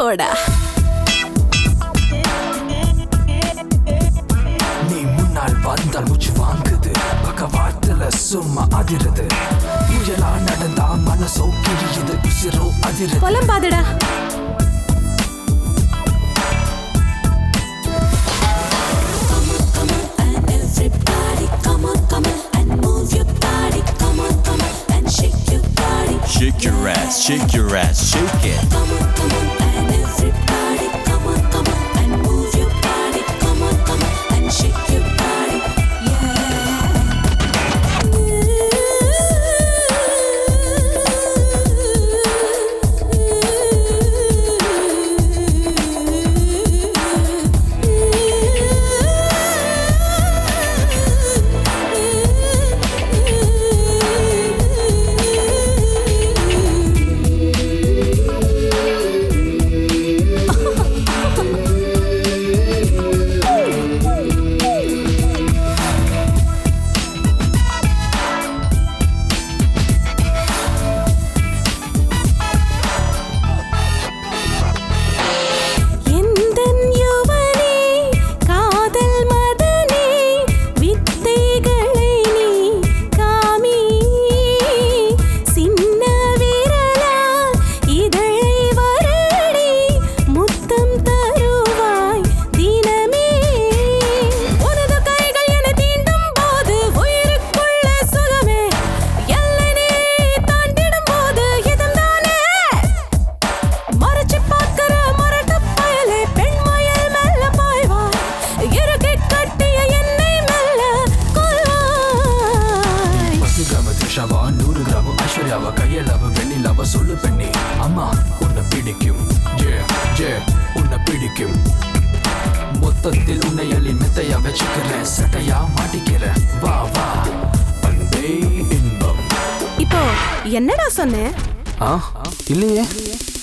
போடா நீ முன்னால் வந்தால் மூச்சு வாங்குது பக்கவாட்டுல சும்மா அதிருது புயலா நடந்தா மனசோ கிழியுது உசிரோ அதிருது புலம்பாதடா Everybody, come on, come on, and move your body. Come on, come on, and shake your body. Shake your ass, shake your ass, shake it. Come on, come on, and everybody, come on, come on, and move your body. Come on, come on, and shake your body. எந்தன் யுவனே காதல் மதனே வித்தைகளை நீ காமி சின்ன விரலால் இதழை வருடி முத்தம் தருவாய் தினமே உனது கைகள் என தீண்டும் போது உயிருக்குள்ள சுகமே எல்லை தாண்டிடும் போது இதம் தானே மறைச்சு பார்க்கிற முரட்டு பயலே பெண்மயல் மெல்ல பாய்வாய் இறுக்கி கட்டிய என்னை மெல்ல கொள்வாய் பத்து கிராம த்ரிஷாவா நூறு கிராம ஐஸ்வர்யாவா கையளவு வெண்ணிலாவா சொல்லு பெண்ணே அம்மா உன்னை பிடிக்கும் ஜே ஜே உன்னை பிடிக்கும் மொத்தத்தில் உன்னை அள்ளி மெத்தையா வச்சுக்கிறேன் சட்டையா மாட்டிக்கிறேன் வா வா அன்பே இன்பம் இப்போ என்னடா சொன்னேன் ஆ இல்லையே